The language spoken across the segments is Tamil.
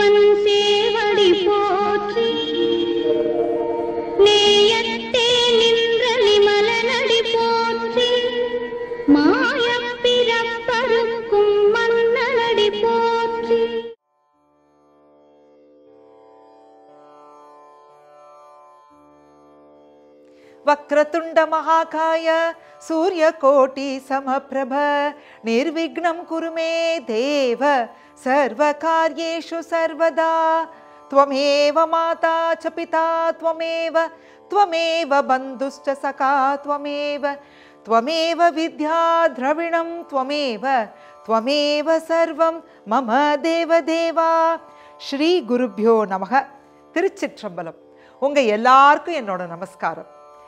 சிவன் சேவடி போற்றி நேயத்தே நின்ற நிமலனடி போற்றி மாயப் பிறப்பறுக்கும் மன்னனடி போற்றி ವಕ್ರತುಂಡ ಮಹಾಕಾಯ ಸೂರ್ಯಕೋಟಿ ಸಮಪ್ರಭ ನಿರ್ವಿಘ್ನಂ ಕುರು ಮೇ ದೇವ ಸರ್ವಕಾರ್ಯೇಷು ಸರ್ವದಾ ತ್ವಮೇವ ಮಾತಾ ಚ ಪಿತಾ ತ್ವಮೇವ ತ್ವಮೇವ ಬಂಧುಶ್ಚ ಸಖಾ ತ್ವಮೇವ ತ್ವಮೇವ ವಿದ್ಯಾ ದ್ರವಿಣಂ ತ್ವಮೇವ ತ್ವಮೇವ ಸರ್ವಂ ಮಮ ದೇವ தேவா ஸ்ரீ குருப்யோ நமக திருச்சிற்றம்பலம் உங்க எல்லாருக்கும் என்னோட நமஸ்காரம்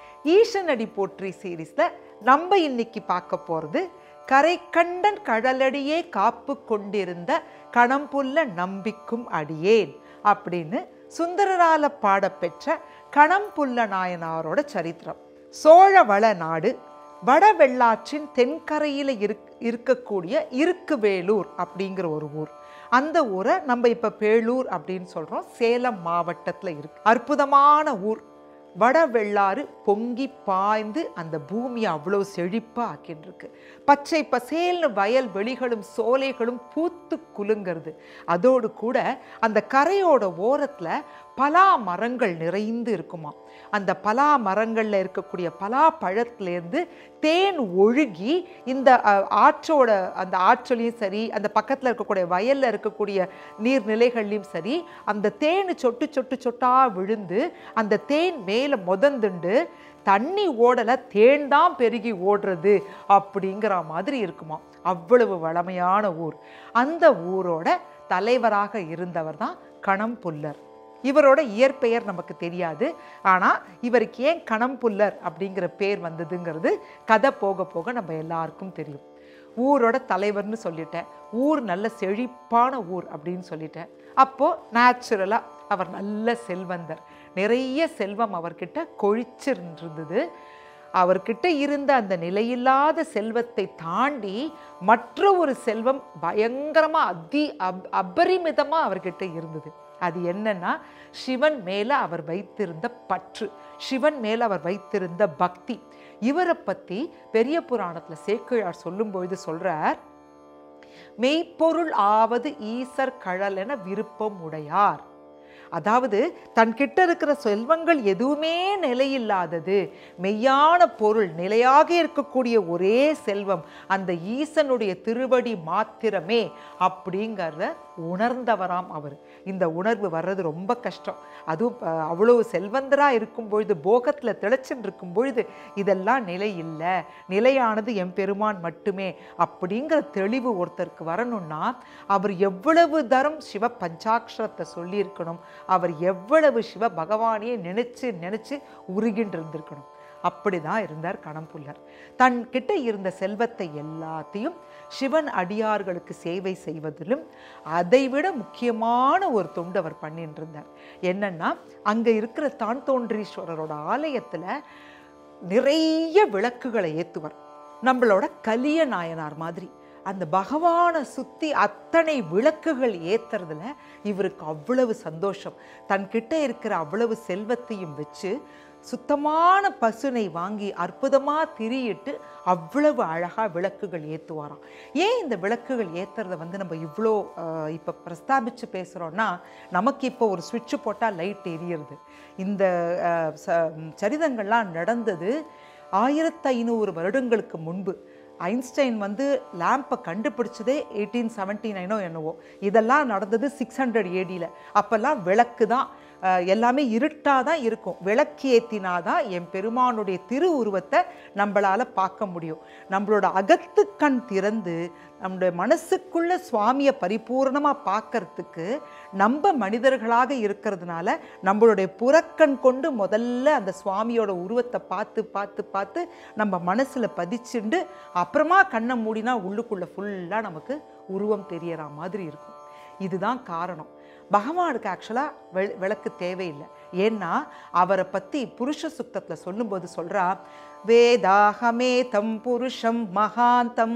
ஈசனடி போற்றி சீரீஸில் நம்ம இன்னைக்கு பார்க்க போகிறது கரை கண்டன் கடலடியே காப்பு கொண்டிருந்த கணம்புல்ல நம்பிக்கும் அடியேன் அப்படின்னு சுந்தரரால பாடப்பெற்ற கணம்புல்ல நாயனாரோட சரித்திரம் சோழவள நாடு வடவெள்ளாற்றின் தென்கரையில் இருக் இருக்கக்கூடிய இருக்குவேலூர் அப்படிங்கிற ஒரு ஊர் அந்த ஊரை நம்ம இப்போ பேளூர் அப்படின்னு சொல்கிறோம் சேலம் மாவட்டத்தில் இருக்கு அற்புதமான ஊர் வடவெள்ளாறு பொங்கி பாய்ந்து அந்த பூமியை அவ்வளோ செழிப்பாக ஆக்கின்னு இருக்கு பச்சை பசேல்னு வயல் வெளிகளும் சோலைகளும் பூத்து குலுங்கிறது அதோடு கூட அந்த கரையோட ஓரத்தில் பலா மரங்கள் நிறைந்து இருக்குமா அந்த பலா மரங்களில் இருக்கக்கூடிய பலா பழத்துலேருந்து தேன் ஒழுகி இந்த அஹ், ஆற்றோட அந்த ஆற்றலையும் சரி அந்த பக்கத்தில் இருக்கக்கூடிய வயலில் இருக்கக்கூடிய நீர்நிலைகள்லையும் சரி அந்த தேன் சொட்டு சொட்டு சொட்டா விழுந்து அந்த தேன் மேலே முதந்துண்டு தண்ணி ஓடலை தேன் தான் பெருகி ஓடுறது அப்படிங்கிற மாதிரி இருக்குமா அவ்வளவு வளமையான ஊர் அந்த ஊரோட தலைவராக இருந்தவர் தான் கணம்புல்லர் இவரோட இயற்பெயர் நமக்கு தெரியாது ஆனால் இவருக்கு ஏன் கணம்புல்லர் அப்படிங்கிற பேர் வந்ததுங்கிறது கதை போக போக நம்ம எல்லாருக்கும் தெரியும் ஊரோட தலைவர்னு சொல்லிட்டேன் ஊர் நல்ல செழிப்பான ஊர் அப்படின்னு சொல்லிட்டேன் அப்போது நேச்சுரலாக அவர் நல்ல செல்வந்தர் நிறைய செல்வம் அவர்கிட்ட கொழிச்சிருந்தது அவர்கிட்ட இருந்த அந்த நிலையில்லாத செல்வத்தை தாண்டி மற்ற ஒரு செல்வம் பயங்கரமாக அதி அப் அபரிமிதமாக அவர்கிட்ட இருந்தது அது என்னன்னா சிவன் மேலே அவர் வைத்திருந்த பற்று சிவன் மேலே அவர் வைத்திருந்த பக்தி இவரை பற்றி பெரிய புராணத்தில் சேக்கிழார் சொல்லும்பொழுது சொல்றார் மெய்ப்பொருள் ஆவது ஈசர் கழல் என விருப்பம் உடையார் அதாவது தன்கிட்ட இருக்கிற செல்வங்கள் எதுவுமே நிலையில்லாதது மெய்யான பொருள் நிலையாக இருக்கக்கூடிய ஒரே செல்வம் அந்த ஈசனுடைய திருவடி மாத்திரமே அப்படிங்கிறத உணர்ந்தவராம் அவர் இந்த உணர்வு வர்றது ரொம்ப கஷ்டம் அதுவும் அஹ், அவ்வளவு செல்வந்தராக இருக்கும் பொழுது போகத்தில் திளைச்சுன்னு இருக்கும் பொழுது இதெல்லாம் நிலை இல்லை நிலையானது எம்பெருமான் மட்டுமே அப்படிங்கிற தெளிவு ஒருத்தருக்கு வரணும்னா அவர் எவ்வளவு தரம் சிவ பஞ்சாட்சரத்தை சொல்லியிருக்கணும் அவர் எவ்வளவு சிவ பகவானையே நினைச்சு நினைச்சு உருகின்று இருந்திருக்கணும் அப்படிதான் இருந்தார் கணம்புல்லர் தன் கிட்ட இருந்த செல்வத்தை எல்லாத்தையும் சிவன் அடியார்களுக்கு சேவை செய்வதிலும் அதைவிட முக்கியமான ஒரு தொண்டு அவர் பண்ணிட்டு இருந்தார் என்னன்னா அங்க இருக்கிற தான் தோன்றீஸ்வரரோட ஆலயத்துல நிறைய விளக்குகளை ஏத்துவார் நம்மளோட கலிய நாயனார் மாதிரி அந்த பகவானை சுற்றி அத்தனை விளக்குகள் ஏத்துறதுல இவருக்கு அவ்வளவு சந்தோஷம் தன்கிட்ட இருக்கிற அவ்வளவு செல்வத்தையும் வச்சு சுத்தமான பசுனை வாங்கி அற்புதமாக திரியிட்டு அவ்வளவு அழகாக விளக்குகள் ஏற்றுவாராம் ஏன் இந்த விளக்குகள் ஏற்றுறத வந்து நம்ம இவ்வளோ இப்போ பிரஸ்தாபித்து பேசுகிறோன்னா நமக்கு இப்போ ஒரு சுவிட்சு போட்டால் லைட் எரியுறது இந்த அஹ், ச- சரிதங்கள்லாம் நடந்தது ஆயிரத்து ஐநூறு வருடங்களுக்கு முன்பு ஐன்ஸ்டைன் வந்து லேம்பை கண்டுபிடிச்சதே எயிட்டீன் செவன்ட்டி நைனோ என்னவோ இதெல்லாம் நடந்தது சிக்ஸ் ஹண்ட்ரட் ஏடியில் அப்போல்லாம் விளக்கு தான் அஹ், எல்லாமே இருட்டாக தான் இருக்கும் விளக்கு ஏற்றினா தான் என் பெருமானுடைய திரு உருவத்தை நம்மளால் பார்க்க முடியும் நம்மளோட அகத்து கண் திறந்து நம்மளுடைய மனசுக்குள்ள சுவாமியை பரிபூர்ணமாக பார்க்கறதுக்கு நம்ம மனிதர்களாக இருக்கிறதுனால நம்மளுடைய புறக்கண் கொண்டு முதல்ல அந்த சுவாமியோட உருவத்தை பார்த்து பார்த்து பார்த்து நம்ம மனசில் பதிச்சுண்டு அப்புறமா கண்ணை மூடினா உள்ளுக்குள்ள ஃபுல்லாக நமக்கு உருவம் தெரியற மாதிரி இருக்கும் இதுதான் காரணம் பகவானுக்கு ஆக்சுவலாக வெ விளக்கு தேவையில்லை ஏன்னா அவரை பற்றி புருஷ சுத்தத்தில் சொல்லும்போது சொல்றா வேதாகமேதம் புருஷம் மகாந்தம்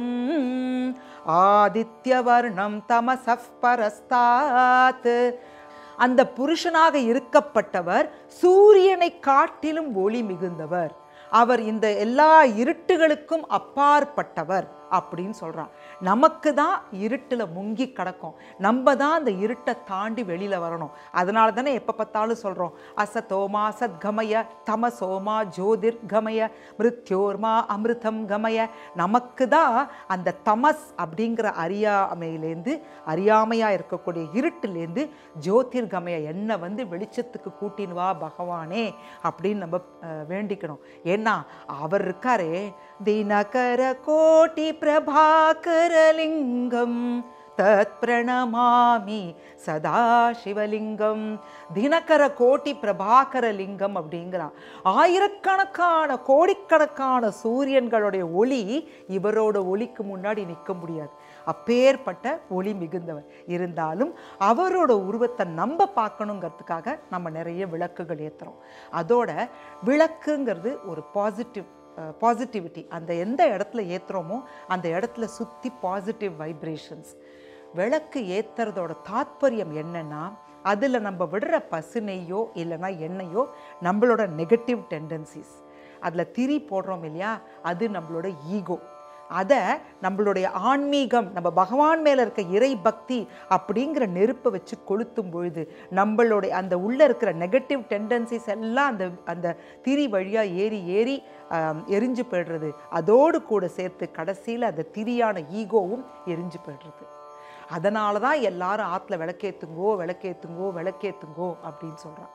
ஆதித்யவர்ணம் தமசப் பரஸ்தாத் அந்த புருஷனாக இருக்கப்பட்டவர் சூரியனை காட்டிலும் ஒளி மிகுந்தவர் அவர் இந்த எல்லா இருட்டுகளுக்கும் அப்பாற்பட்டவர் அப்படின்னு சொல்றான் நமக்கு தான் இருட்டில் முங்கி கிடக்கும் நம்ம தான் அந்த இருட்டை தாண்டி வெளியில் வரணும் அதனால தானே எப்போ பார்த்தாலும் சொல்கிறோம் அசதோமா சத்கமய தமசோமா ஜோதிர் கமய மிருத்யோர்மா அமிர்தம் கமய நமக்கு தான் அந்த தமஸ் அப்படிங்கிற அறியாமையிலேருந்து அறியாமையாக இருக்கக்கூடிய இருட்டிலேருந்து ஜோதிர்கமய என்னை வந்து வெளிச்சத்துக்கு கூட்டின்னு வா பகவானே அப்படின்னு நம்ம அஹ், வேண்டிக்கணும் ஏன்னா அவர் இருக்காரே தினகர கோட்டி பிரபாகர லிங்கம் தத் பிரணமாமி சதா சிவலிங்கம் தினகர கோட்டி பிரபாகர லிங்கம் அப்படிங்கிறான் ஆயிரக்கணக்கான கோடிக்கணக்கான சூரியன்களுடைய ஒளி இவரோட ஒளிக்கு முன்னாடி நிற்க முடியாது அப்பேற்பட்ட ஒளி மிகுந்தவர் இருந்தாலும் அவரோட உருவத்தை நம்ம பார்க்கணுங்கிறதுக்காக நம்ம நிறைய விளக்குகள் ஏற்றுறோம் அதோட விளக்குங்கிறது ஒரு பாசிட்டிவ் பாசிட்டிவிட்டி அந்த எந்த இடத்துல ஏற்றுறோமோ அந்த இடத்துல சுற்றி பாசிட்டிவ் வைப்ரேஷன்ஸ் விளக்கு ஏற்றுறதோட தாத்பரியம் என்னன்னா அதில் நம்ம விடுற பசுனையோ இல்லைன்னா எண்ணெயோ நம்மளோட நெகட்டிவ் டெண்டன்சிஸ் அதில் திரி போடுறோம் இல்லையா அது நம்மளோட ஈகோ அதை நம்மளுடைய ஆன்மீகம் நம்ம பகவான் மேலே இருக்க இறை பக்தி அப்படிங்கிற நெருப்பை வச்சு கொளுத்தும் பொழுது நம்மளுடைய அந்த உள்ளே இருக்கிற நெகட்டிவ் டெண்டன்சிஸ் எல்லாம் அந்த அந்த திரி வழியாக ஏறி ஏறி ஆம், எரிஞ்சு போயிடுறது அதோடு கூட சேர்த்து கடைசியில் அந்த திரியான ஈகோவும் எரிஞ்சு போயிடுறது அதனால தான் எல்லாரும் ஆற்றுல விளக்கேத்துங்கோ விளக்கேத்துங்கோ விளக்கேத்துங்கோ அப்படின்னு சொல்கிறான்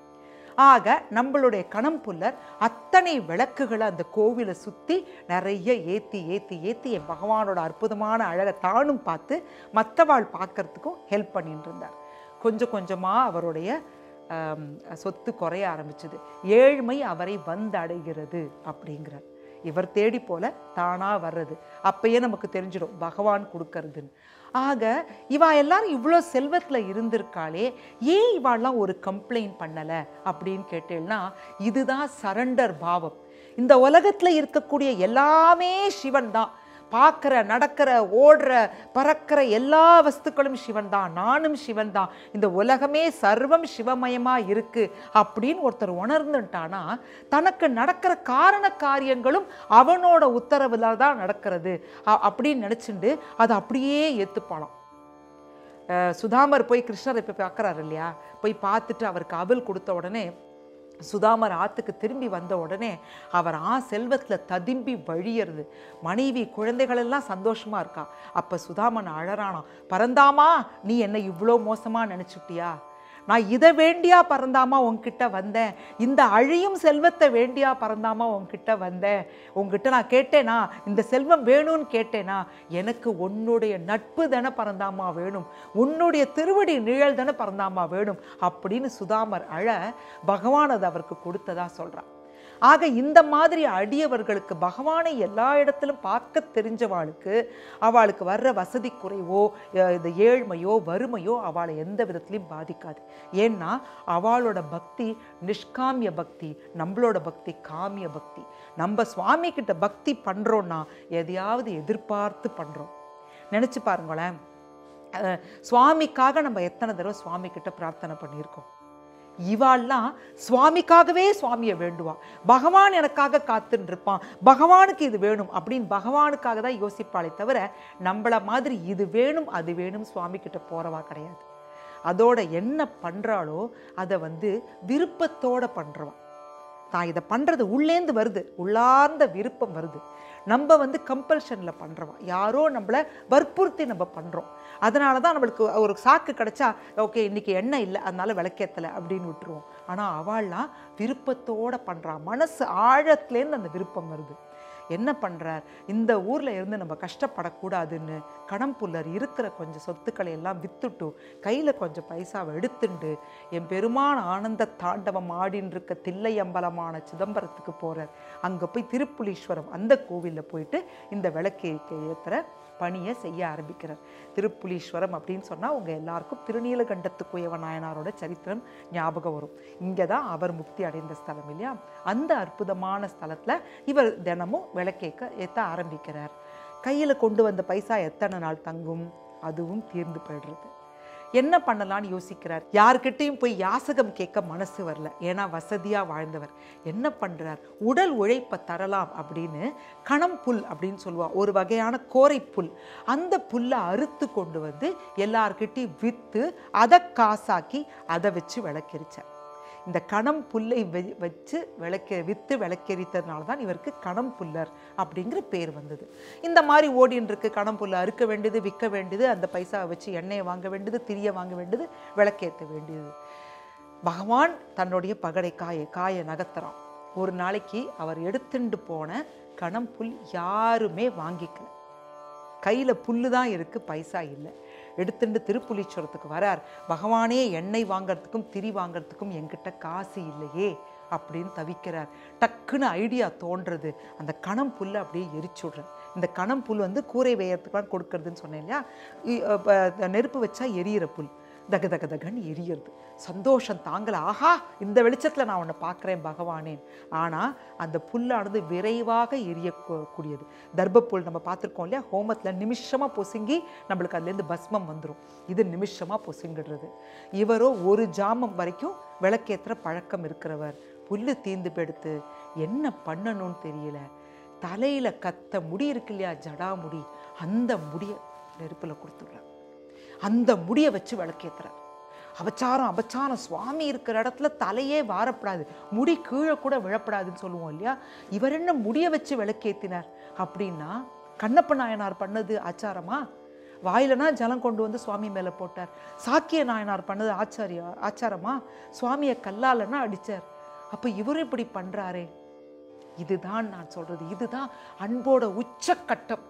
ஆக நம்மளுடைய கணம்புல்லர் அத்தனை விளக்குகளை அந்த கோவிலை சுற்றி நிறைய ஏற்றி ஏற்றி ஏற்றி என் பகவானோட அற்புதமான அழகை தானும் பார்த்து மற்றவாள் பார்க்கறதுக்கும் ஹெல்ப் பண்ணிட்டு இருந்தார் கொஞ்சம் கொஞ்சமாக அவருடைய ஆம், சொத்து குறைய ஆரம்பிச்சது ஏழ்மை அவரை வந்தடைகிறது அப்படிங்கிறார் இவர் தேடி போல தானா வர்றது அப்பயே நமக்கு தெரிஞ்சிடும் பகவான் கொடுக்கறதுன்னு ஆக இவா எல்லாரும் இவ்வளோ செல்வத்தில் இருந்திருக்காளே ஏன் இவாள்லாம் ஒரு கம்ப்ளைண்ட் பண்ணலை அப்படின்னு கேட்டேன்னா இதுதான் சரண்டர் பாவம் இந்த உலகத்தில் இருக்கக்கூடிய எல்லாமே சிவன் தான் பார்க்குற நடக்கிற ஓடுற பறக்கிற எல்லா வஸ்துக்களும் சிவன் தான் நானும் சிவன் தான் இந்த உலகமே சர்வம் சிவமயமா இருக்கு அப்படின்னு ஒருத்தர் உணர்ந்துட்டானா தனக்கு நடக்கிற காரண காரியங்களும் அவனோட உத்தரவுல தான் நடக்கிறது அ- அப்படின்னு நினச்சிண்டு அதை அப்படியே ஏற்றுப்பாளாம் அஹ் சுதாமர் போய் கிருஷ்ணரை போய் பார்க்குறாரு இல்லையா போய் பார்த்துட்டு அவருக்கு அவல் கொடுத்த உடனே சுதாமர் ஆத்துக்கு திரும்பி வந்த உடனே அவர் ஆ செல்வத்தில் ததும்பி வழியறது மனைவி குழந்தைகள் எல்லாம் சந்தோஷமா இருக்கா அப்போ சுதாமன் அழறானாம் பரந்தாமா நீ என்னை இவ்வளோ மோசமாக நினச்சிட்டியா நான் இதை வேண்டியா பறந்தாமா உன்கிட்ட வந்தேன் இந்த அழியும் செல்வத்தை வேண்டியா பறந்தாமா உன்கிட்ட வந்தேன் உன்கிட்ட நான் கேட்டேனா இந்த செல்வம் வேணும்னு கேட்டேனா எனக்கு உன்னுடைய நட்பு தானே பறந்தாமா வேணும் உன்னுடைய திருவடி நிழல் தானே பறந்தாமா வேணும் அப்படின்னு சுதாமர் அழ பகவான் அது அவருக்கு கொடுத்ததா சொல்றான் ஆக இந்த மாதிரி அடியவர்களுக்கு பகவானை எல்லா இடத்திலும் பார்க்க தெரிஞ்சவாளுக்கு அவளுக்கு வர்ற வசதி குறைவோ அஹ் இந்த ஏழ்மையோ வறுமையோ அவளை எந்த விதத்திலையும் பாதிக்காது ஏன்னா அவளோட பக்தி நிஷ்காமிய பக்தி நம்மளோட பக்தி காமிய பக்தி நம்ம சுவாமி கிட்ட பக்தி பண்றோம்னா எதையாவது எதிர்பார்த்து பண்றோம் நினைச்சு பாருங்களேன் அஹ் சுவாமிக்காக நம்ம எத்தனை தடவை சுவாமி கிட்ட பிரார்த்தனை பண்ணியிருக்கோம் இவாள்லாம் சுவாமிக்காகவே சுவாமியை வேண்டுவா பகவான் எனக்காக காத்துன்னு இருப்பான் பகவானுக்கு இது வேணும் அப்படின்னு பகவானுக்காக தான் யோசிப்பாளே தவிர நம்மள மாதிரி இது வேணும் அது வேணும் சுவாமி கிட்ட போறவா கிடையாது அதோட என்ன பண்றாளோ அதை வந்து விருப்பத்தோட பண்றவா தான் இதை பண்ணுறது உள்ளேந்து வருது உள்ளார்ந்த விருப்பம் வருது நம்ம வந்து கம்பல்ஷனில் பண்ணுறோம் யாரோ நம்மளை வற்புறுத்தி நம்ம பண்ணுறோம் அதனால தான் நம்மளுக்கு ஒரு சாக்கு கிடைச்சா ஓகே இன்னைக்கு எண்ணெய் இல்லை அதனால விளக்கேத்தலை அப்படின்னு விட்டுருவோம் ஆனால் அவள்லாம் விருப்பத்தோட பண்ணுறா மனசு ஆழத்துலேருந்து அந்த விருப்பம் வருது என்ன பண்ணுறார் இந்த ஊரில் இருந்து நம்ம கஷ்டப்படக்கூடாதுன்னு கடம்புல்லர் இருக்கிற கொஞ்சம் சொத்துக்களை எல்லாம் வித்துட்டு கையில் கொஞ்சம் பைசாவை எடுத்துண்டு என் பெருமான் ஆனந்த தாண்டவம் ஆடின்னு இருக்க தில்லையம்பலமான சிதம்பரத்துக்கு போகிறார் அங்கே போய் திருப்புலீஸ்வரம் அந்த கோவிலில் போயிட்டு இந்த விளக்கு ஏற்றுற பணியை செய்ய ஆரம்பிக்கிறார் திருப்புலீஸ்வரம் அப்படின்னு சொன்னால் உங்கள் எல்லாருக்கும் திருநீலகண்டத்துக்குயவ நாயனாரோட சரித்திரம் ஞாபகம் வரும் இங்கே தான் அவர் முக்தி அடைந்த ஸ்தலம் இல்லையா அந்த அற்புதமான ஸ்தலத்தில் இவர் தினமும் விளக்கேக்க ஏற்ற ஆரம்பிக்கிறார் கையில் கொண்டு வந்த பைசா எத்தனை நாள் தங்கும் அதுவும் தீர்ந்து போயிடுறது என்ன பண்ணலாம்னு யோசிக்கிறார் யார்கிட்டயும் போய் யாசகம் கேட்க மனசு வரல ஏன்னா வசதியா வாழ்ந்தவர் என்ன பண்றார் உடல் உழைப்பை தரலாம் அப்படின்னு கணம் புல் அப்படின்னு சொல்லுவா ஒரு வகையான கோரை புல் அந்த புல்லை அறுத்து கொண்டு வந்து எல்லார்கிட்டையும் விற்று அதை காசாக்கி அதை வச்சு விளக்கெரிச்சார் இந்த கணம் புல்லை வெ- வச்சு விளக்க விற்று விளக்கெரித்ததுனால தான் இவருக்கு கணம் புல்லர் அப்படிங்கிற பேர் வந்தது இந்த மாதிரி ஓடின்னு இருக்கு கணம் புல்லை அறுக்க வேண்டியது விற்க வேண்டியது அந்த பைசாவை வச்சு எண்ணெயை வாங்க வேண்டியது திரியை வாங்க வேண்டியது விளக்கேற்ற வேண்டியது பகவான் தன்னுடைய பகடை காயை காயை நகர்த்துறான் ஒரு நாளைக்கு அவர் எடுத்துண்டு போன கணம் புல் யாருமே வாங்கிக்கல கையில் புல்லு தான் இருக்குது பைசா இல்லை எடுத்துட்டு திருப்புலீஸ்வரத்துக்கு வரார் பகவானே எண்ணெய் வாங்குறதுக்கும் திரி வாங்குறதுக்கும் என்கிட்ட காசு இல்லையே அப்படின்னு தவிக்கிறார் டக்குன்னு ஐடியா தோன்றது அந்த கணம் புல்லை அப்படியே எரிச்சு விடுறேன் இந்த கணம் புல் வந்து கூரை வேயறதுக்குலாம் கொடுக்கறதுன்னு சொன்னேன் இல்லையா இ- அ, ப- நெருப்பு வச்சா எரியிற புல் தக தக தகன்னு எரியுறது சந்தோஷம் தாங்கல ஆஹா இந்த வெளிச்சத்தில் நான் உன்னை பார்க்குறேன் பகவானேன் ஆனால் அந்த புல்லானது விரைவாக எரியக்கூடியது தர்ப்பப்புல் நம்ம பார்த்துருக்கோம் இல்லையா ஹோமத்தில் நிமிஷமாக பொசுங்கி நம்மளுக்கு அதுலேருந்து பஸ்மம் வந்துடும் இது நிமிஷமாக பொசுங்கிடுறது இவரோ ஒரு ஜாமம் வரைக்கும் விளக்கேற்றுற பழக்கம் இருக்கிறவர் புல்லு தீந்து பெடுத்து என்ன பண்ணணும்னு தெரியல தலையில் கத்த முடி இருக்கு இல்லையா ஜடா முடி அந்த முடியை நெருப்பில் கொடுத்துடுறார் அந்த முடியை வச்சு விளக்கேத்துறார் அபச்சாரம் அபச்சாரம் சுவாமி இருக்கிற இடத்துல தலையே வாரப்படாது முடி கீழே கூட விழப்படாதுன்னு சொல்லுவோம் இல்லையா இவர் என்ன முடிய வச்சு விளக்கேத்தினார் அப்படின்னா கண்ணப்ப நாயனார் பண்ணது ஆச்சாரமா வாயிலனா ஜலம் கொண்டு வந்து சுவாமி மேலே போட்டார் சாக்கிய நாயனார் பண்ணது ஆச்சாரியா ஆச்சாரமா சுவாமியை கல்லாலன்னா அடிச்சார் அப்போ இவரும் இப்படி பண்றாரே இதுதான் நான் சொல்றது இதுதான் அன்போட உச்சக்கட்டம்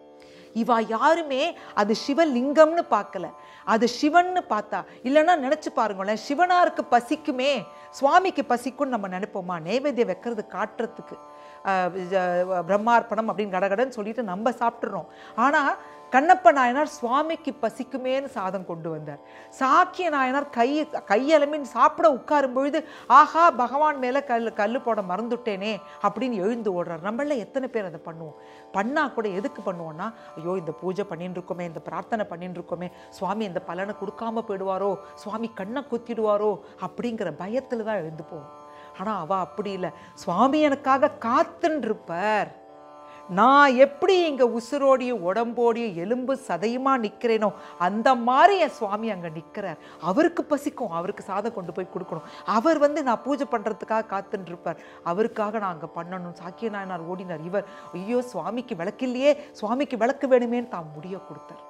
இவா யாருமே அது சிவலிங்கம்னு பார்க்கல அது சிவன்னு பார்த்தா இல்லைன்னா நினைச்சு பாருங்களேன் சிவனாருக்கு பசிக்குமே சுவாமிக்கு பசிக்கும்னு நம்ம நினைப்போமா நைவேத்தியம் வைக்கிறது காட்டுறதுக்கு ஆஹ் ஜ- பிரம்மார்ப்பணம் அப்படின்னு கடகடன்னு சொல்லிட்டு நம்ம சாப்பிட்றோம் ஆனால் கண்ணப்ப நாயனார் சுவாமிக்கு பசிக்குமேன்னு சாதம் கொண்டு வந்தார் சாக்கிய நாயனார் கை கையலமின் சாப்பிட உட்காரும் பொழுது ஆஹா பகவான் மேலே கல் கல் போட மறந்துட்டேனே அப்படின்னு எழுந்து ஓடுறார் நம்மள எத்தனை பேர் அதை பண்ணுவோம் பண்ணா கூட எதுக்கு பண்ணுவோம்னா ஐயோ இந்த பூஜை பண்ணிட்டு இருக்கோமே இந்த பிரார்த்தனை பண்ணிட்டு இருக்கோமே சுவாமி இந்த பலனை கொடுக்காம போயிடுவாரோ சுவாமி கண்ணை குத்திடுவாரோ அப்படிங்கிற பயத்தில் தான் எழுந்து போவோம் ஆனால் அவ அப்படி இல்லை சுவாமி எனக்காக காத்துன்னு இருப்பார் நான் எப்படி இங்க உசுரோடையும் உடம்போடையும் எலும்பு சதையுமா நிக்கிறேனோ அந்த மாதிரி என் சுவாமி அங்க நிக்கிறார் அவருக்கு பசிக்கும் அவருக்கு சாதம் கொண்டு போய் கொடுக்கணும் அவர் வந்து நான் பூஜை பண்றதுக்காக காத்துன்னு இருப்பார் அவருக்காக நான் அங்க பண்ணணும் சாக்கிய நாயனார் ஓடினார் இவர் ஐயோ சுவாமிக்கு விளக்கில்லையே சுவாமிக்கு விளக்கு வேணுமேன்னு தான் முடிய கொடுத்தார்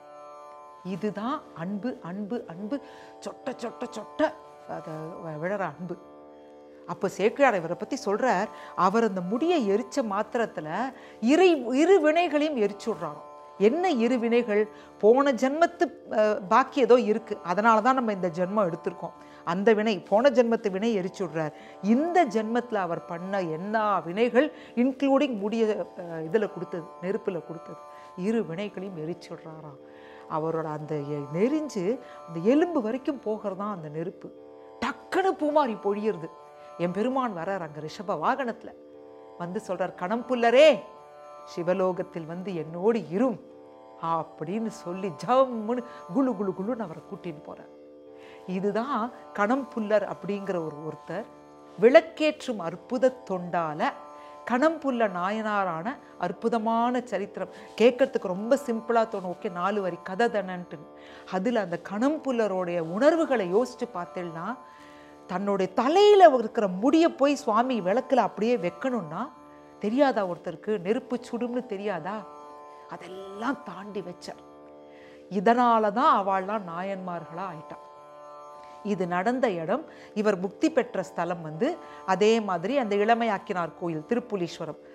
இதுதான் அன்பு அன்பு அன்பு சொட்ட சொட்ட சொட்ட அதை விழற அன்பு அப்போ சேக்கிழார் இவரை பற்றி சொல்றார் அவர் அந்த முடியை எரிச்ச மாத்திரத்தில் இரு இரு வினைகளையும் எரிச்சு விட்றாராம் என்ன இரு வினைகள் போன ஜென்மத்து அஹ், பாக்கி ஏதோ இருக்குது அதனால தான் நம்ம இந்த ஜென்மம் எடுத்திருக்கோம் அந்த வினை போன ஜென்மத்து வினை எரிச்சு விட்றார் இந்த ஜென்மத்தில் அவர் பண்ண எல்லா வினைகள் இன்க்ளூடிங் முடிய இதில் கொடுத்தது நெருப்பில் கொடுத்தது இரு வினைகளையும் எரிச்சு விட்றாராம் அவரோட அந்த எ- நெரிஞ்சு அந்த எலும்பு வரைக்கும் போகிறது தான் அந்த நெருப்பு டக்குன்னு பூமாரி பொழியுறது என் பெருமான் வரார் அங்க ரிஷப வாகனத்துல வந்து சொல்றார் கணம்புல்லரே சிவலோகத்தில் வந்து என்னோடு இரும் அப்படின்னு சொல்லி ஜம்முன்னு குலு குலு குலுன்னு அவரை கூட்டின்னு போறார் இதுதான் கணம்புல்லர் அப்படிங்கிற ஒரு ஒருத்தர் விளக்கேற்றும் அற்புத தொண்டால கணம்புல்ல நாயனாரான அற்புதமான சரித்திரம் கேட்கறதுக்கு ரொம்ப சிம்பிளாக தோணும் ஓகே நாலு வரி கதை தானன்ட்டு அதில் அந்த கணம்புல்லரோடைய உணர்வுகளை யோசிச்சு பார்த்தேன்னா தன்னுடைய தலையில் இருக்கிற முடியை போய் சுவாமி விளக்கில் அப்படியே வைக்கணும்னா தெரியாதா ஒருத்தருக்கு நெருப்பு சுடும்னு தெரியாதா அதெல்லாம் தாண்டி வச்சார் இதனால தான் அவள்லாம் நாயன்மார்களாக ஆயிட்டா இது நடந்த இடம் இவர் முக்தி பெற்ற ஸ்தலம் வந்து அதே மாதிரி அந்த இளமையாக்கினார் கோயில் திருப்புலீஸ்வரம்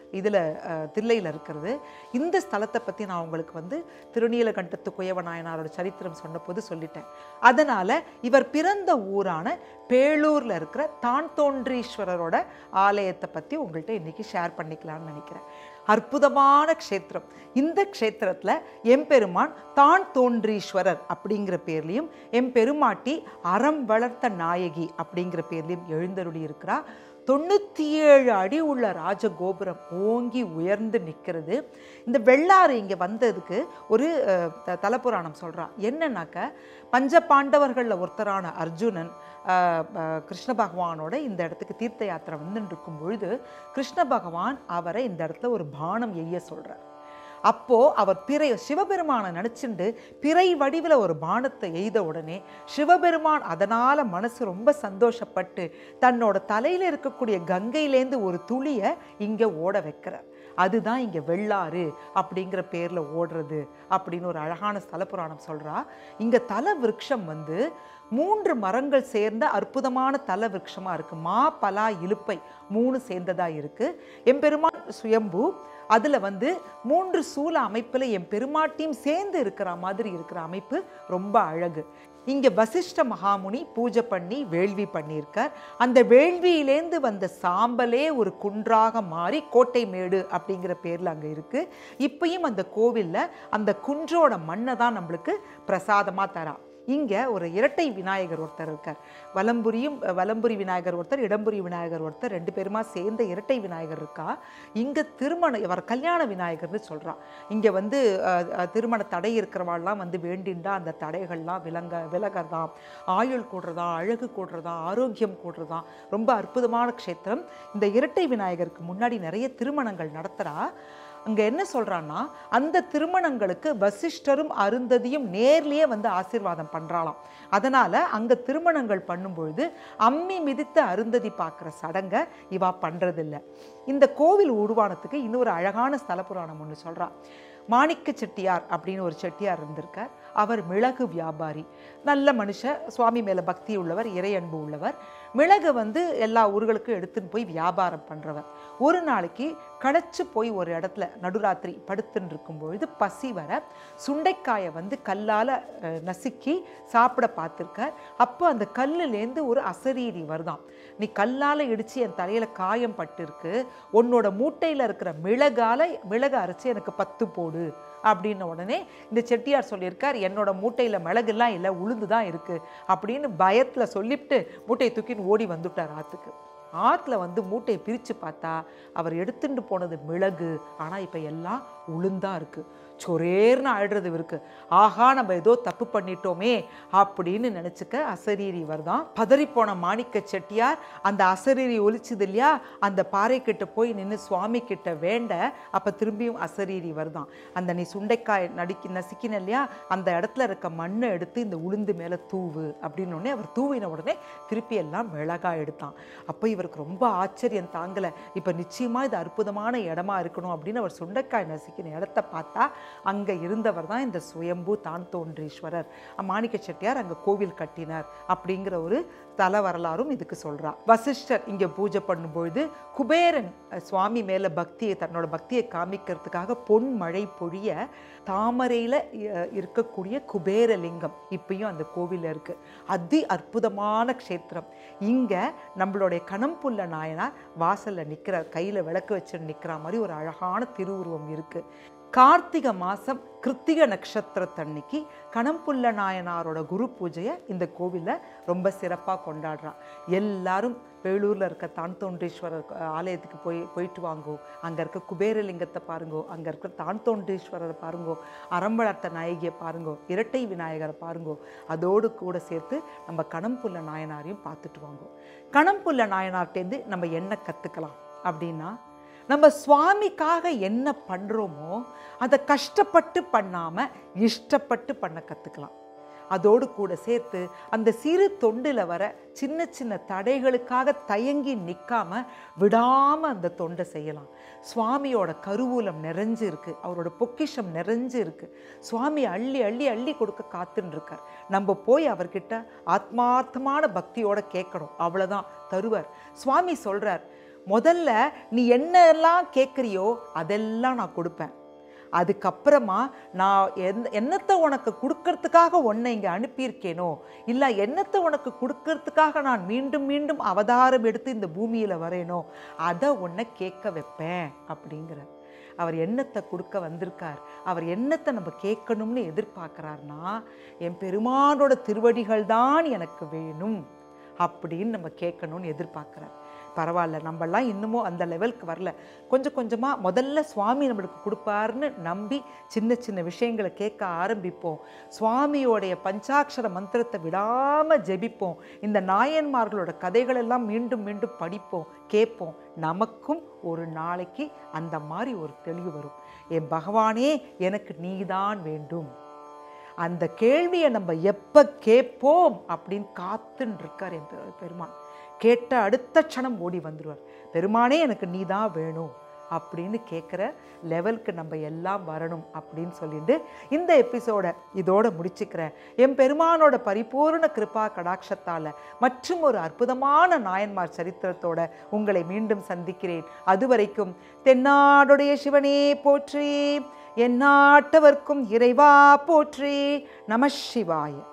இதில் தில்லையில் இருக்கிறது இந்த ஸ்தலத்தை பற்றி நான் உங்களுக்கு வந்து திருநீலகண்டத்து குயவ நாயனாரோட சரித்திரம் சொன்னபோது சொல்லிட்டேன் அதனால் இவர் பிறந்த ஊரான பேளூரில் இருக்கிற தான் தோன்றீஸ்வரரோட ஆலயத்தை பற்றி உங்கள்கிட்ட இன்றைக்கி ஷேர் பண்ணிக்கலாம்னு நினைக்கிறேன் அற்புதமான க்ஷேத்திரம் இந்த க்ஷேத்திரத்தில் எம்பெருமான் தான் தோன்றீஸ்வரர் அப்படிங்கிற பேர்லையும் எம்பெருமாட்டி அறம் வளர்த்த நாயகி அப்படிங்கிற பேர்லையும் எழுந்தருளி இருக்கிறா தொண்ணூற்றி ஏழு அடி உள்ள ராஜகோபுரம் ஓங்கி உயர்ந்து நிற்கிறது இந்த வெள்ளாறு இங்கே வந்ததுக்கு ஒரு அஹ், த- தலபுராணம் சொல்றா என்னன்னாக்க பஞ்ச பாண்டவர்களில் ஒருத்தரான அர்ஜுனன் அஹ், அஹ், கிருஷ்ண பகவானோட இந்த இடத்துக்கு தீர்த்த யாத்திரை வந்துட்டு இருக்கும் பொழுது கிருஷ்ண பகவான் அவரை இந்த இடத்துல ஒரு பானம் எய்ய சொல்றார் அப்போ அவர் பிறை சிவபெருமானை நினச்சிண்டு பிறை வடிவில் ஒரு பானத்தை எய்த உடனே சிவபெருமான் அதனால மனசு ரொம்ப சந்தோஷப்பட்டு தன்னோட தலையில இருக்கக்கூடிய கங்கையிலேந்து ஒரு துளியை இங்க ஓட வைக்கிறார் அதுதான் இங்க வெள்ளாறு அப்படிங்கிற பேர்ல ஓடுறது அப்படின்னு ஒரு அழகான ஸ்தல புராணம் சொல்றா இங்க தல விருட்சம் வந்து மூன்று மரங்கள் சேர்ந்த அற்புதமான தல விருட்சமா இருக்கு மா பலா இலுப்பை மூணு சேர்ந்ததா இருக்கு எம்பெருமான் சுயம்பு அதுல வந்து மூன்று சூல அமைப்புல என் பெருமாட்டியும் சேர்ந்து இருக்கிற மாதிரி இருக்கிற அமைப்பு ரொம்ப அழகு இங்க வசிஷ்ட மகாமுனி பூஜை பண்ணி வேள்வி பண்ணியிருக்கார் அந்த வேள்வியிலேந்து வந்த சாம்பலே ஒரு குன்றாக மாறி கோட்டை மேடு அப்படிங்கிற பேர்ல அங்க இருக்கு இப்பயும் அந்த கோவில்ல அந்த குன்றோட மண்ணை தான் நம்மளுக்கு பிரசாதமா தரா இங்க ஒரு இரட்டை விநாயகர் ஒருத்தர் இருக்கார் வலம்புரியும் வலம்புரி விநாயகர் ஒருத்தர் இடம்புரி விநாயகர் ஒருத்தர் ரெண்டு பேருமா சேர்ந்த இரட்டை விநாயகர் இருக்கா இங்க திருமண இவர் கல்யாண விநாயகர்னு சொல்றா இங்க வந்து அஹ், அஹ், திருமண தடை இருக்கிறவாள்லாம் வந்து வேண்டிண்டா அந்த தடைகள்லாம் விலங்க விலகறதாம் ஆயுள் கூடுறதா அழகு கூடுறதா ஆரோக்கியம் கூடுறதா ரொம்ப அற்புதமான க்ஷேத்திரம் இந்த இரட்டை விநாயகருக்கு முன்னாடி நிறைய திருமணங்கள் நடத்துறா அங்க என்ன சொல்றான்னா அந்த திருமணங்களுக்கு வசிஷ்டரும் அருந்ததியும் நேர்லயே வந்து ஆசீர்வாதம் பண்றாளாம் அதனால அங்க திருமணங்கள் பண்ணும்பொழுது அம்மி மிதித்த அருந்ததி பார்க்குற சடங்கை இவா பண்றதில்ல இந்த கோவில் உருவானத்துக்கு இன்னொரு அழகான ஸ்தல புராணம் ஒன்று சொல்றா மாணிக்க செட்டியார் அப்படின்னு ஒரு செட்டியார் இருந்திருக்கார் அவர் மிளகு வியாபாரி நல்ல மனுஷர் சுவாமி மேல பக்தி உள்ளவர் இறை அன்பு உள்ளவர் மிளகு வந்து எல்லா ஊர்களுக்கும் எடுத்துன்னு போய் வியாபாரம் பண்றவர் ஒரு நாளைக்கு களைச்சு போய் ஒரு இடத்துல நடுராத்திரி படுத்துன்னு இருக்கும் பொழுது பசி வர சுண்டைக்காயை வந்து கல்லால அஹ், நசுக்கி சாப்பிட பார்த்துருக்கார் அப்போ அந்த கல்லுலேருந்து ஒரு அசரீரி வருதாம் நீ கல்லால இடிச்சு என் தலையில காயம் பட்டிருக்கு உன்னோட மூட்டையில இருக்கிற மிளகால மிளகு அரைச்சு எனக்கு பத்து போடு அப்படின்ன உடனே இந்த செட்டியார் சொல்லியிருக்கார் என்னோட மூட்டையில மிளகுலாம் இல்லை உளுந்து தான் இருக்கு அப்படின்னு பயத்துல சொல்லிவிட்டு மூட்டையை தூக்கின்னு ஓடி வந்துட்டார் ஆத்துக்கு ஆத்துல வந்து மூட்டையை பிரித்து பார்த்தா அவர் எடுத்துட்டு போனது மிளகு ஆனால் இப்போ எல்லாம் உளுந்தா இருக்கு சொரேர்னு ஆயிடுறது இவருக்கு ஆஹா நம்ம ஏதோ தப்பு பண்ணிட்டோமே அப்படின்னு நினச்சிக்க அசரீரி வருதான் பதறிப்போன மாணிக்க செட்டியார் அந்த அசரீரி ஒலிச்சுது இல்லையா அந்த பாறை கிட்ட போய் நின்று சுவாமி கிட்ட வேண்ட அப்போ திரும்பியும் அசரீரி வருதான் அந்த நீ சுண்டைக்காய் நடிக்கி நசுக்கின இல்லையா அந்த இடத்துல இருக்க மண்ணை எடுத்து இந்த உளுந்து மேலே தூவு அப்படின்னு உடனே அவர் தூவின உடனே திருப்பி எல்லாம் மிளகாய் எடுத்தான் அப்போ இவருக்கு ரொம்ப ஆச்சரியம் தாங்கலை இப்போ நிச்சயமாக இது அற்புதமான இடமா இருக்கணும் அப்படின்னு அவர் சுண்டைக்காய் நசுக்கின இடத்த பார்த்தா அங்கே இருந்தவர் தான் இந்த சுயம்பு தான் தோன்றீஸ்வரர் மாணிக்க செட்டியார் அங்கே கோவில் கட்டினார் அப்படிங்கிற ஒரு தல வரலாறும் இதுக்கு சொல்றா வசிஷ்டர் இங்கே பூஜை பண்ணும்பொழுது குபேரன் அஹ், சுவாமி மேலே பக்தியை தன்னோட பக்தியை காமிக்கிறதுக்காக பொன் மழை பொழிய தாமரையில் இருக்கக்கூடிய குபேரலிங்கம் இப்பயும் அந்த கோவிலில் இருக்கு அதி அற்புதமான க்ஷேத்திரம் இங்கே நம்மளுடைய கணம்புள்ள நாயனார் வாசலில் நிற்கிறார் கையில் விளக்கு வச்சு நிற்கிற மாதிரி ஒரு அழகான திருவுருவம் இருக்கு கார்த்திகை மாதம் கிருத்திக நட்சத்திரத்தன்னைக்கு கணம்புள்ள நாயனாரோட குரு பூஜையை இந்த கோவிலில் ரொம்ப சிறப்பாக கொண்டாடுறா எல்லாரும் வேலூரில் இருக்க தான் தோன்றீஸ்வரர் அஹ், ஆலயத்துக்கு போய் போயிட்டு வாங்கோ அங்கே இருக்க குபேரலிங்கத்தை பாருங்கோ அங்கே இருக்க தான் தோன்றீஸ்வரரை பாருங்கோ அறம்பளர்த்த நாயகியை பாருங்கோ இரட்டை விநாயகரை பாருங்கோ அதோடு கூட சேர்த்து நம்ம கணம்புள்ள நாயனாரையும் பார்த்துட்டு வாங்கோ கணம்புள்ள நாயனார்ட்டேருந்து நம்ம என்ன கற்றுக்கலாம் அப்படின்னா நம்ம சுவாமிக்காக என்ன பண்ணுறோமோ அதை கஷ்டப்பட்டு பண்ணாமல் இஷ்டப்பட்டு பண்ண கற்றுக்கலாம் அதோடு கூட சேர்த்து அந்த சிறு தொண்டில் வர சின்ன சின்ன தடைகளுக்காக தயங்கி நிற்காம விடாமல் அந்த தொண்டை செய்யலாம் சுவாமியோட கருவூலம் நிறைஞ்சு இருக்கு அவரோட பொக்கிஷம் நிறைஞ்சு இருக்கு சுவாமி அள்ளி அள்ளி அள்ளி கொடுக்க காத்துன்னு இருக்கார் நம்ம போய் அவர்கிட்ட ஆத்மார்த்தமான பக்தியோட கேட்கணும் அவ்வளோதான் தருவார் சுவாமி சொல்றார் முதல்ல நீ என்னெல்லாம் கேட்குறியோ அதெல்லாம் நான் கொடுப்பேன் அதுக்கப்புறமா நான் எந்த என்னத்தை உனக்கு கொடுக்கறதுக்காக உன்னை இங்கே அனுப்பியிருக்கேனோ இல்லை என்னத்தை உனக்கு கொடுக்கறதுக்காக நான் மீண்டும் மீண்டும் அவதாரம் எடுத்து இந்த பூமியில் வரேனோ அதை உன்னை கேட்க வைப்பேன் அப்படிங்கிற அவர் எண்ணத்தை கொடுக்க வந்திருக்கார் அவர் எண்ணத்தை நம்ம கேட்கணும்னு எதிர்பார்க்குறாருனா என் பெருமானோட திருவடிகள் தான் எனக்கு வேணும் அப்படின்னு நம்ம கேட்கணும்னு எதிர்பார்க்குறார் பரவாயில்ல நம்மலாம் இன்னமும் அந்த லெவலுக்கு வரல கொஞ்சம் கொஞ்சமாக முதல்ல சுவாமி நம்மளுக்கு கொடுப்பாருன்னு நம்பி சின்ன சின்ன விஷயங்களை கேட்க ஆரம்பிப்போம் சுவாமியோடைய பஞ்சாட்சர மந்திரத்தை விடாமல் ஜெபிப்போம் இந்த நாயன்மார்களோட கதைகளெல்லாம் மீண்டும் மீண்டும் படிப்போம் கேட்போம் நமக்கும் ஒரு நாளைக்கு அந்த மாதிரி ஒரு தெளிவு வரும் என் பகவானே எனக்கு நீதான் வேண்டும் அந்த கேள்வியை நம்ம எப்போ கேட்போம் அப்படின்னு காத்துன்னு இருக்கார் என் பெரு- பெருமான் கேட்ட அடுத்த க்ஷணம் ஓடி வந்துடுவார் பெருமானே எனக்கு நீ தான் வேணும் அப்படின்னு கேட்குற லெவலுக்கு நம்ம எல்லாம் வரணும் அப்படின்னு சொல்லிட்டு இந்த எபிசோடை இதோட முடிச்சுக்கிறேன் என் பெருமானோட பரிபூர்ண கிருபா கடாட்சத்தால் மற்றும் ஒரு அற்புதமான நாயன்மார் சரித்திரத்தோட உங்களை மீண்டும் சந்திக்கிறேன் அதுவரைக்கும் தென்னாடுடைய சிவனே போற்றி எந்நாட்டவர்க்கும் இறைவா போற்றி நம சிவாய